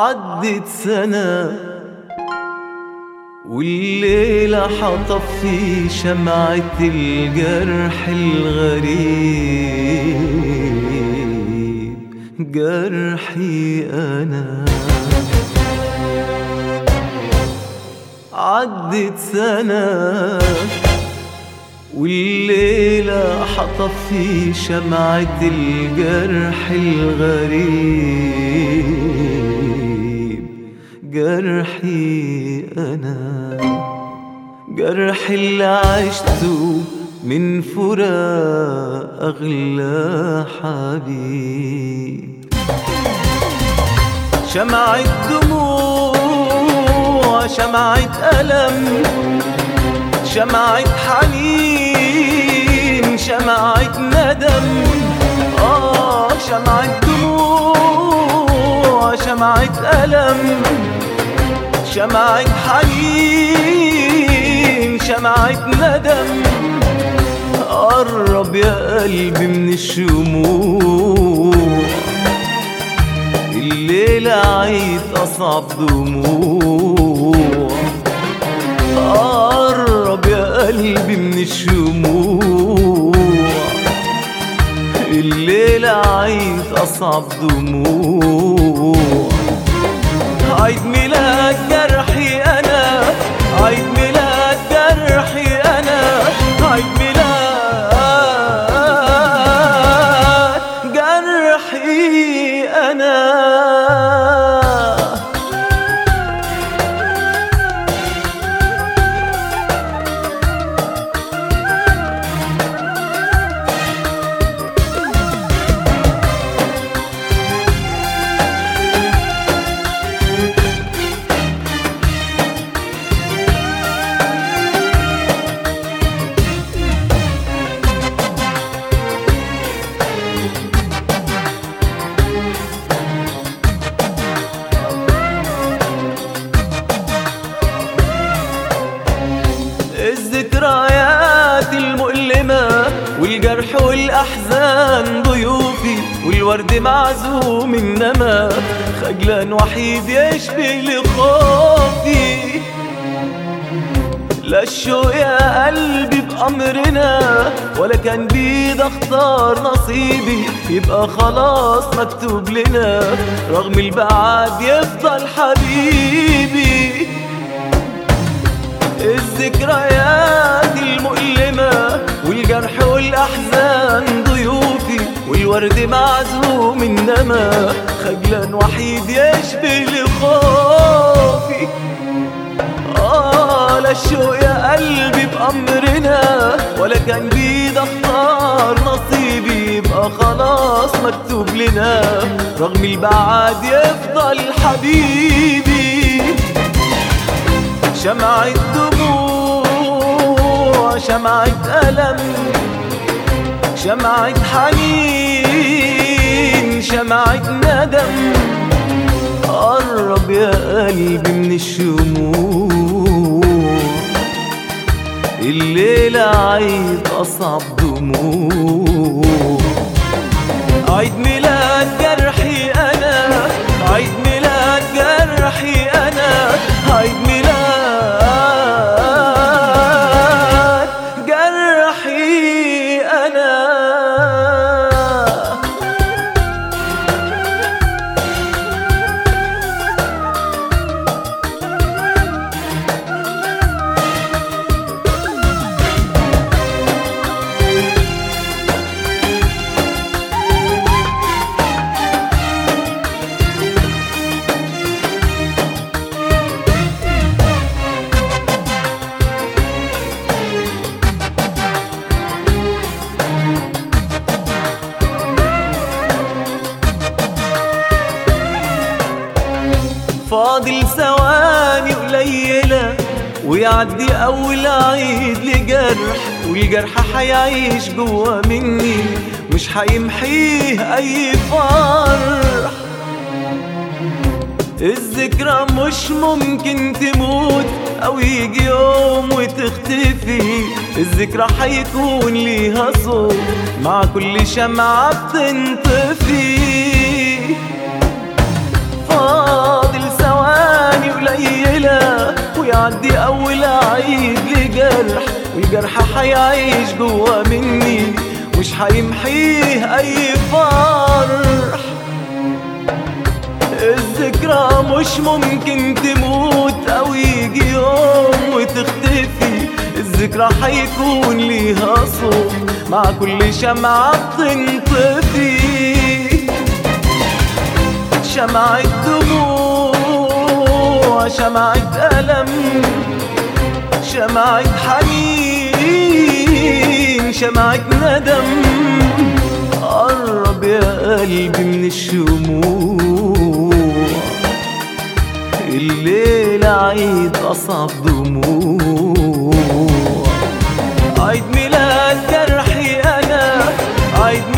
عدت سنة والليلة حطف في شمعة الجرح الغريب جرحي أنا عدت سنة والليلة حطف في شمعة الجرح الغريب جرحي أنا جرح اللي عشته من فراق أغلى حبيب شمعة دموع شمعة ألم شمعة حنين شمعة ندم آه شمعة دموع شمعة ألم شمعة حنين شمعة ندم قرب يا قلبي من الشموع الليلة عيد أصعب دموع قرب يا قلبي من الشموع الليلة عيد أصعب دموع عيد ميلاد جرحي أنا عيد ميلاد جرحي أنا عيد ميلاد جرحي أنا الذكريات المؤلمة والجرح والأحزان ضيوفي والورد معزوم إنما خجلان وحيد يشبه لخوفي لا الشوق يا قلبي بأمرنا ولا كان بيد اختار نصيبي يبقى خلاص مكتوب لنا رغم البعاد يفضل حبيبي الذكريات المؤلمة والجرح والأحزان ضيوفي والورد معزوم إنما خجلان وحيد يشبه لخوفي آه لا الشوق يا قلبي بأمرنا ولا كان بيد اختار نصيبي يبقى خلاص مكتوب لنا رغم البعاد يفضل حبيبي شمعة دموع شمعة ألم شمعة حنين شمعة ندم قرب يا قلبي من الشموع الليلة عيد أصعب دموع عيد ميلاد جرحي أنا عيد ميلاد جرحي أنا عيد ميلاد جرحي أنا فاضل ثواني قليلة ويعدي أول عيد لجرح والجرح حيعيش جوا مني مش حيمحيه أي فرح الذكرى مش ممكن تموت أو يجي يوم وتختفي الذكرى حيكون ليها صوت مع كل شمعة بتنطفي فاضل أماني قليلة ويعدي أول عيد لجرح والجرح حيعيش جوا مني مش حيمحيه أي فرح الذكرى مش ممكن تموت أو يجي يوم وتختفي الذكرى حيكون ليها صوت مع كل شمعة بتنطفي شمعة دموع شمعة ألم شمعة حنين شمعة ندم قرب يا قلبي من الشموع الليلة عيد أصعب دموع عيد ميلاد جرحي أنا عيد